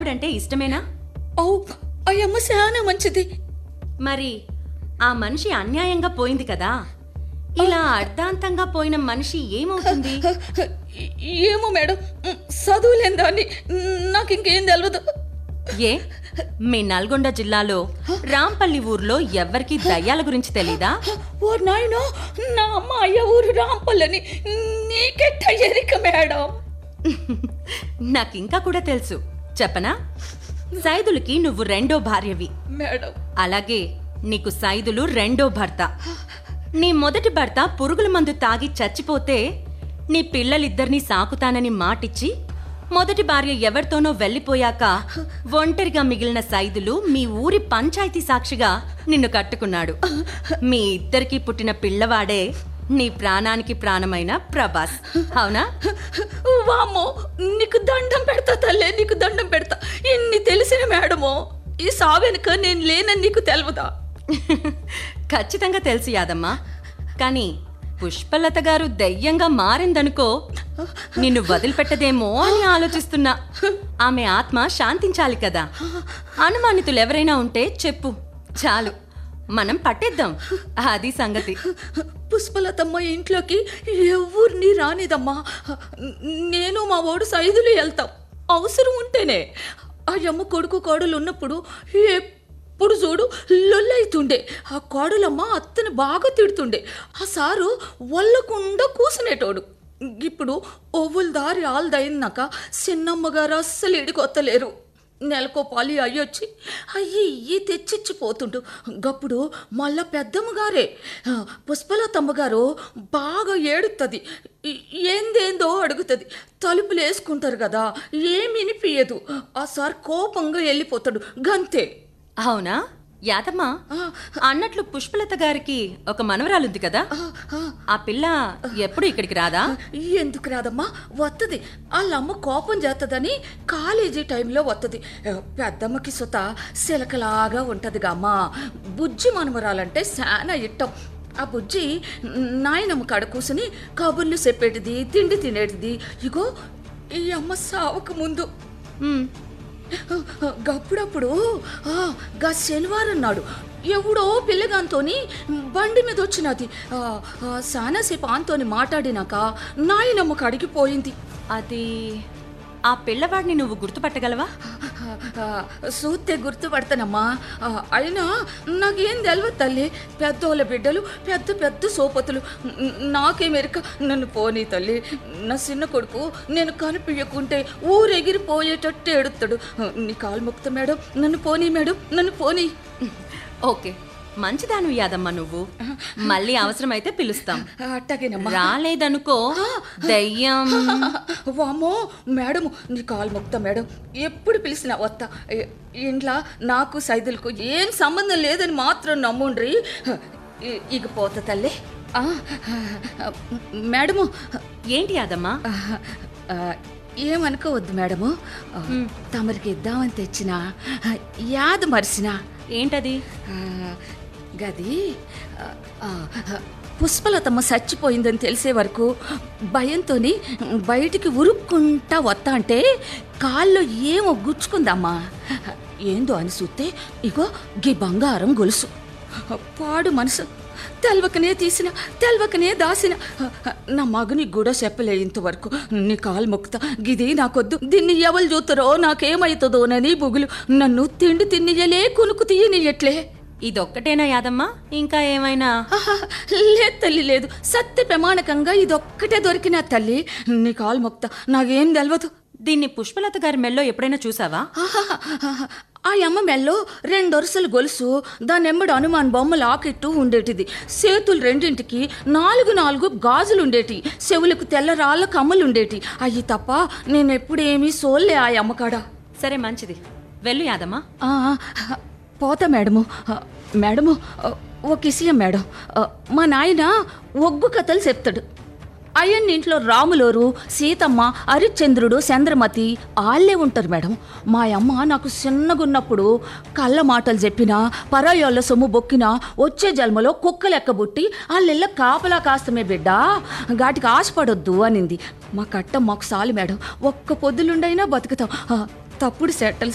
రాముడంటే ఇష్టమేనా అవు అయ్యమ్మ చాలా మంచిది మరి ఆ మనిషి అన్యాయంగా పోయింది కదా ఇలా అర్ధాంతంగా పోయిన మనిషి ఏమవుతుంది ఏమో మేడం చదువులేని దాన్ని నాకు ఇంకేం తెలియదు ఏ మీ నల్గొండ జిల్లాలో రాంపల్లి ఊర్లో ఎవ్వరికీ దయ్యాల గురించి తెలీదా ఓ నాయనో నా అమ్మ అయ్య ఊరు రాంపల్లని నీకెట్ట ఎరిక మేడం నాకింకా కూడా తెలుసు చెప్పనా సైదులకి నువ్వు రెండో భార్యవి మేడం అలాగే నీకు సైదులు రెండో భర్త నీ మొదటి భర్త పురుగుల మందు తాగి చచ్చిపోతే నీ పిల్లలిద్దరినీ సాకుతానని మాటిచ్చి మొదటి భార్య ఎవరితోనో వెళ్ళిపోయాక ఒంటరిగా మిగిలిన సైదులు మీ ఊరి పంచాయతీ సాక్షిగా నిన్ను కట్టుకున్నాడు మీ ఇద్దరికి పుట్టిన పిల్లవాడే నీ ప్రాణానికి ప్రాణమైన ప్రభాస్ అవునా వామ్మో నీకు దండం పెడతా తల్లే నీకు దండం పెడతా ఇన్ని తెలిసిన మేడమో ఈ సావెనుక నేను లేనని నీకు తెలవదా ఖచ్చితంగా తెలుసు యాదమ్మా కానీ పుష్పలత గారు దయ్యంగా మారిందనుకో నిన్ను వదిలిపెట్టదేమో అని ఆలోచిస్తున్నా ఆమె ఆత్మ శాంతించాలి కదా అనుమానితులు ఎవరైనా ఉంటే చెప్పు చాలు మనం పట్టేద్దాం అది సంగతి పుష్పలతమ్మ ఇంట్లోకి ఎవరిని రానిదమ్మా నేను మా ఓడు సైదులు వెళ్తాం అవసరం ఉంటేనే ఆ అమ్మ కొడుకు కోడలు ఉన్నప్పుడు ఎప్పుడు చూడు లొల్లైతుండే ఆ కోడలమ్మ అత్తని బాగా తిడుతుండే ఆ సారు వల్లకుండా కూసునేటోడు ఇప్పుడు ఒవ్వుల దారి ఆల్దయినాక చిన్నమ్మగారు అస్సలు ఇడికొత్తలేరు నెలకో పాలి అయ్యొచ్చి అయ్యి ఇయ్యి తెచ్చిచ్చిపోతుండు గప్పుడు మళ్ళా పెద్దమ్మగారే ఆ, పుష్పలతమ్మగారు బాగా ఏడుతుంది ఏందేందో అడుగుతుంది తలుపులు వేసుకుంటారు కదా ఏమి వినిపించదు ఆ సార్ కోపంగా వెళ్ళిపోతాడు గంతే అవునా యాదమ్మా ఆ, అన్నట్లు పుష్పలత గారికి ఒక మనవరాలుంది కదా ఆ, ఆ, ఆ పిల్ల ఎప్పుడు ఇక్కడికి రాదా ఎందుకు రాదమ్మా వత్తది వాళ్ళమ్మ కోపం చేస్తుందని కాలేజీ టైంలో వత్తది పెద్దమ్మకి సుత సిలకలాగా ఉంటదిగా అమ్మా బుజ్జి మనమరాలంటే చాలా ఇట్టం ఆ బుజ్జి నాయనమ్మ కాడ కూసుని కబుర్లు చెప్పేటిది తిండి తినేటిది ఇగో ఈ అమ్మ సావక ముందు ఉమ్, గప్పుడప్పుడు ఆ, గా శనివారం నాడు ఎవడో పిల్లగాంతోని బండి మీద వచ్చినది ఆ, ఆ, చాలాసేపు ఆంతోని మాట్లాడినాక నాయనమ్మ కడిగి పోయింది అది ఆ పిల్లవాడిని నువ్వు గుర్తుపట్టగలవా సూత్తే గుర్తుపడతానమ్మా ఆ, అయినా నాకేం తెలియదు తల్లి పెద్దోళ్ళ బిడ్డలు పెద్ద పెద్ద సోపతులు న- నాకే మెరక నన్ను పోనీ తల్లి నా చిన్న కొడుకు నేను కనిపించకుంటే ఊరెగిరిపోయేటట్టు ఏడుస్తాడు నీ కాలు ముక్త మేడం నన్ను పోనీ మేడం నన్ను పోనీ ఓకే మంచిదాను యాదమ్మా నువ్వు మళ్ళీ అవసరమైతే పిలుస్తాం అట్టగేనమ్మా రాలేదనుకో దయ్యం వామ్మో మేడం నీ కాలు మొక్తా మేడం ఎప్పుడు పిలిచినా వస్తా ఇ- ఇంట్లో నాకు సైదులకు ఏం సంబంధం లేదని మాత్రం నమ్ముండ్రి ఇ- ఇక పోతా తల్లి ఆ, మేడము ఏంటి యాదమ్మా ఆ, ఏమనుకోవద్దు మేడము ఆ, తమరికి ఇద్దామని తెచ్చిన యాద మరిసిన ఏంటది గది ఆ, ఆ, పుష్పలతమ్మ చచ్చిపోయిందని తెలిసే వరకు భయంతోని బయటికి ఉరుక్కుంటా వత్తా అంటే కాల్లో ఏమో గుచ్చుకుందమ్మా ఏందో అని చూస్తే ఇగో గీ బంగారం గొలుసు పాడు మనసు తెల్వకనే తీసిన తెల్వకనే దాసిన నా మగని కూడా చెప్పలే ఇంతవరకు నీ కాలు మొక్కుతా గిది నాకొద్దు దీన్ని ఎవరు చూస్తారో నాకేమవుతుందోనని బుగులు నన్ను తిండి తిన్నియలే కునుకు తీయనియట్లే ఇదొక్కటేనా యాదమ్మా ఇంకా ఏమైనా ఆహా, లేదు తల్లి లేదు సత్య ప్రమాణకంగా ఇదొక్కటే దొరికిన తల్లి నీ కాలు మొక్త నాకేం తెలియదు దీన్ని పుష్పలత గారి మెల్లో ఎప్పుడైనా చూసావా ఆహాహాహా. ఆ అమ్మ మెల్లో రెండు వరుసలు గొలుసు దాని ఎమ్మడి హనుమాన్ బొమ్మ లాకెట్టు ఉండేటిది చేతులు రెండింటికి నాలుగు నాలుగు గాజులు ఉండేటి చెవులకు తెల్ల రాళ్ళ కమ్మలు ఉండేటి అయ్యి తప్ప నేను ఎప్పుడేమీ సోల్లే ఆ అమ్మకాడ సరే మంచిది వెళ్ళు యాదమ్మా ఆ, పోతా మేడము ఆ, మేడము ఆ, ఒక విషయం మేడం ఆ, మా నాయన ఒగ్గు కథలు చెప్తాడు అయ్యన్న ఇంట్లో రాములోరు సీతమ్మ హరిశ్చంద్రుడు చంద్రమతి వాళ్ళే ఉంటారు మేడం మా అమ్మ నాకు చిన్నగున్నప్పుడు కళ్ళ మాటలు చెప్పినా పరాయోళ్ళ సొమ్ము బొక్కినా వచ్చే జన్మలో కుక్క లెక్కబుట్టి వాళ్ళెల్ల కాపలా కాస్తమే బిడ్డ గాటికి ఆశపడొద్దు అనింది మా కట్ట మాకు సాలి మేడం ఒక్క పొద్దులుండైనా బతుకుతాం ఆ, తప్పుడు సెట్టలు